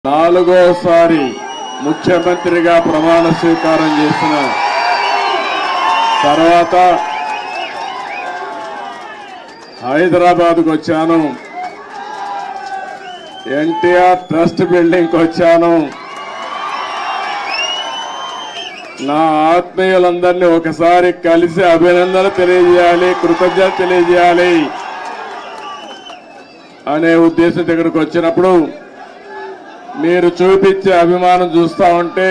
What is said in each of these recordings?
నాలుగోసారి ముఖ్యమంత్రిగా ప్రమాణ స్వీకారం చేసిన తర్వాత హైదరాబాద్కు వచ్చాను ఎన్టీఆర్ ట్రస్ట్ బిల్డింగ్కి వచ్చాను నా ఆత్మీయులందరినీ ఒకసారి కలిసి అభినందన తెలియజేయాలి కృతజ్ఞత తెలియజేయాలి అనే ఉద్దేశంతో ఇక్కడికి వచ్చినప్పుడు మీరు చూపించే అభిమానం చూస్తా ఉంటే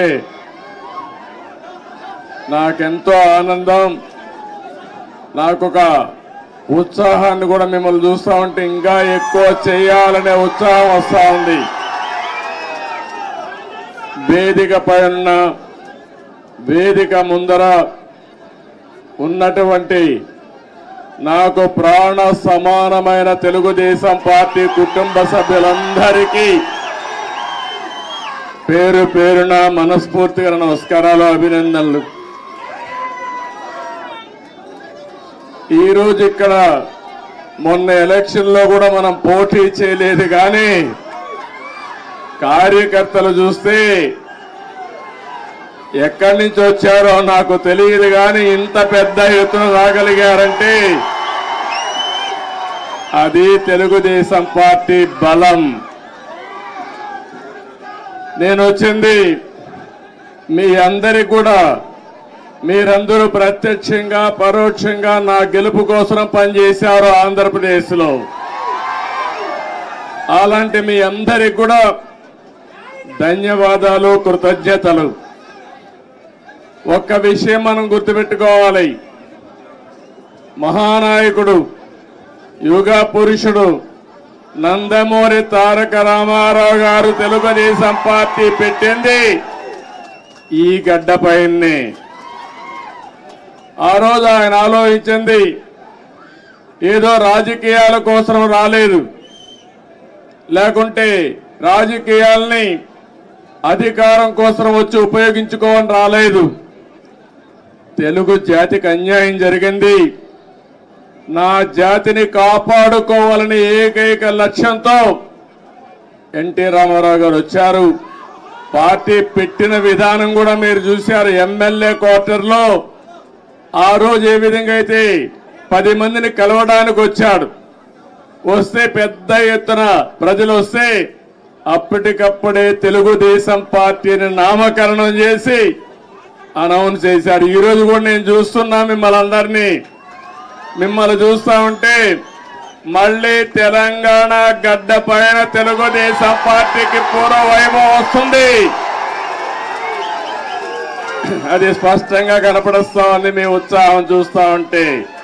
నాకెంతో ఆనందం నాకొక ఉత్సాహాన్ని కూడా మిమ్మల్ని చూస్తా ఉంటే ఇంకా ఎక్కువ చేయాలనే ఉత్సాహం వస్తా ఉంది వేదిక పైన వేదిక ముందర ఉన్నటువంటి నాకు ప్రాణ సమానమైన తెలుగుదేశం పార్టీ కుటుంబ సభ్యులందరికీ పేరు పేరున మనస్ఫూర్తిగా నమస్కారాలు అభినందనలు ఈ రోజు ఇక్కడ మొన్న ఎలక్షన్ లో కూడా మనం పోటీ చేయలేదు కానీ కార్యకర్తలు చూస్తే ఎక్కడి నుంచి వచ్చారో నాకు తెలియదు కానీ ఇంత పెద్ద ఎత్తున రాగలిగారంటే అది తెలుగుదేశం పార్టీ బలం నేను వచ్చింది మీ అందరి కూడా మీరందరూ ప్రత్యక్షంగా పరోక్షంగా నా గెలుపు కోసం పనిచేశారు ఆంధ్రప్రదేశ్లో అలాంటి మీ అందరికి కూడా ధన్యవాదాలు కృతజ్ఞతలు ఒక్క విషయం మనం గుర్తుపెట్టుకోవాలి మహానాయకుడు యుగ పురుషుడు నందమూరి తారక రామారావు గారు తెలుగుదేశం పార్టీ పెట్టింది ఈ గడ్డపైనే ఆ రోజు ఆయన ఆలోచించింది ఏదో రాజకీయాల కోసం రాలేదు లేకుంటే రాజకీయాల్ని అధికారం కోసం వచ్చి ఉపయోగించుకోవని రాలేదు తెలుగు జాతికి అన్యాయం జరిగింది నా జాతిని కాపాడుకోవాలని ఏకైక లక్ష్యంతో ఎన్టీ రామారావు గారు వచ్చారు పార్టీ పెట్టిన విధానం కూడా మీరు చూశారు ఎమ్మెల్యే క్వార్టర్లో ఆ రోజు ఏ విధంగా అయితే పది మందిని కలవడానికి వచ్చాడు వస్తే పెద్ద ఎత్తున ప్రజలు వస్తే అప్పటికప్పుడే తెలుగుదేశం పార్టీని నామకరణం చేసి అనౌన్స్ చేశాడు ఈ రోజు కూడా నేను చూస్తున్నా మిమ్మల్ని అందరినీ మిమ్మల్ని చూస్తా ఉంటే మళ్ళీ తెలంగాణ గడ్డ పైన తెలుగుదేశం పార్టీకి పూర్వ వైభవం వస్తుంది అది స్పష్టంగా కనపడుస్తా ఉంది మీ ఉత్సాహం చూస్తా ఉంటే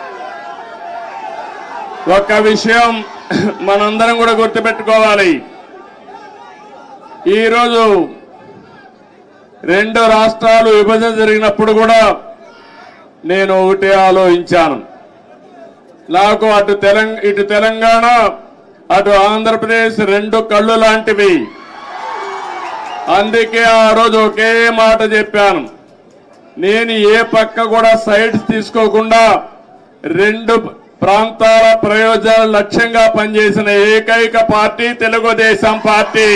ఒక్క విషయం మనందరం కూడా గుర్తుపెట్టుకోవాలి ఈరోజు రెండు రాష్ట్రాలు విభజన జరిగినప్పుడు కూడా నేను ఒకటే ఆలోచించాను నాకు అటు తెలంగ ఇటు తెలంగాణ అటు ఆంధ్రప్రదేశ్ రెండు కళ్ళు లాంటివి అందుకే ఆ రోజు ఒకే మాట చెప్పాను నేను ఏ పక్క కూడా సైడ్స్ తీసుకోకుండా రెండు ప్రాంతాల ప్రయోజనాల లక్ష్యంగా పనిచేసిన ఏకైక పార్టీ తెలుగుదేశం పార్టీ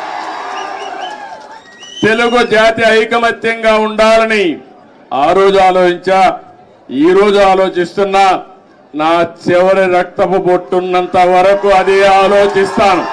తెలుగు జాతి ఐకమత్యంగా ఉండాలని ఆ రోజు ఆలోచించా ఈ రోజు ఆలోచిస్తున్నా నా చివరి రక్తపు బొట్టున్నంత వరకు అది ఆలోచిస్తాను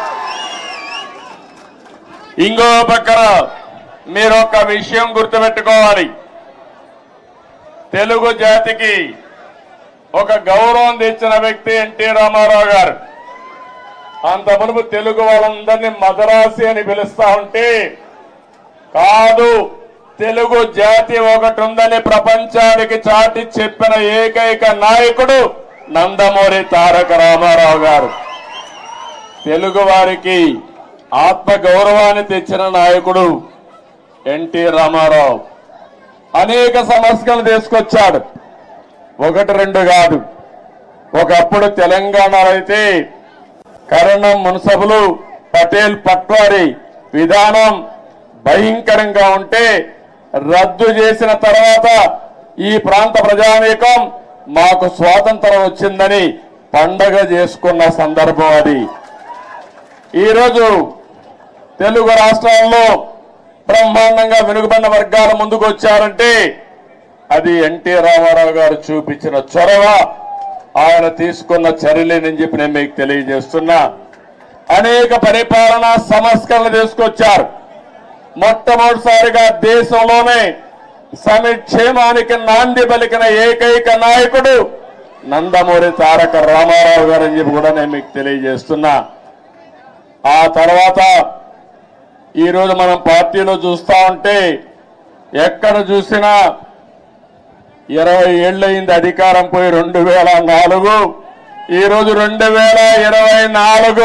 ఇంకో పక్కన మీరు ఒక విషయం గుర్తుపెట్టుకోవాలి తెలుగు జాతికి ఒక గౌరవం తెచ్చిన వ్యక్తి ఎన్టీ రామారావు గారు అంత మునుపు తెలుగు వాళ్ళందరినీ మదరాసి అని పిలుస్తా ఉంటే కాదు తెలుగు జాతి ఒకటి ఉందని ప్రపంచానికి చాటి చెప్పిన ఏకైక నాయకుడు నందమూరి తారక రామారావు గారు తెలుగు వారికి ఆత్మ గౌరవాన్ని తెచ్చిన నాయకుడు ఎన్టీ రామారావు అనేక సమస్యలు తీసుకొచ్చాడు ఒకటి రెండు కాదు ఒకప్పుడు తెలంగాణలో అయితే కరణం మున్సబులు పటేల్ పట్వారి విధానం భయంకరంగా ఉంటే రద్దు చేసిన తర్వాత ఈ ప్రాంత ప్రజానీకం మాకు స్వాతంత్రం వచ్చిందని పండగ చేసుకున్న సందర్భం అది ఈరోజు తెలుగు రాష్ట్రాల్లో బ్రహ్మాండంగా వెనుకబడిన వర్గాల ముందుకు వచ్చారంటే అది ఎన్టీ రామారావు గారు చూపించిన చొరవ ఆయన తీసుకున్న చర్యలేనని చెప్పి నేను మీకు తెలియజేస్తున్నా అనేక పరిపాలనా సంస్కరణలు తీసుకొచ్చారు మొట్టమొదటిసారిగా దేశంలోనే సమిక్షేమానికి నాంది పలికిన ఏకైక నాయకుడు నందమూరి తారక రామారావు గారు అని చెప్పి కూడా నేను మీకు తెలియజేస్తున్నా ఆ తర్వాత ఈరోజు మనం పార్టీలో చూస్తా ఉంటే ఎక్కడ చూసినా ఇరవై ఏళ్ళయింది అధికారం పోయి రెండు వేల నాలుగు ఈరోజు రెండు వేల ఇరవై నాలుగు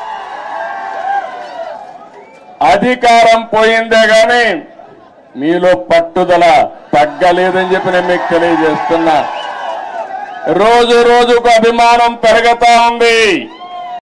అధికారం పోయిందే గాని మీలో పట్టుదల తగ్గలేదని చెప్పి నేను మీకు తెలియజేస్తున్నా రోజు రోజుకు అభిమానం పెరుగుతా ఉంది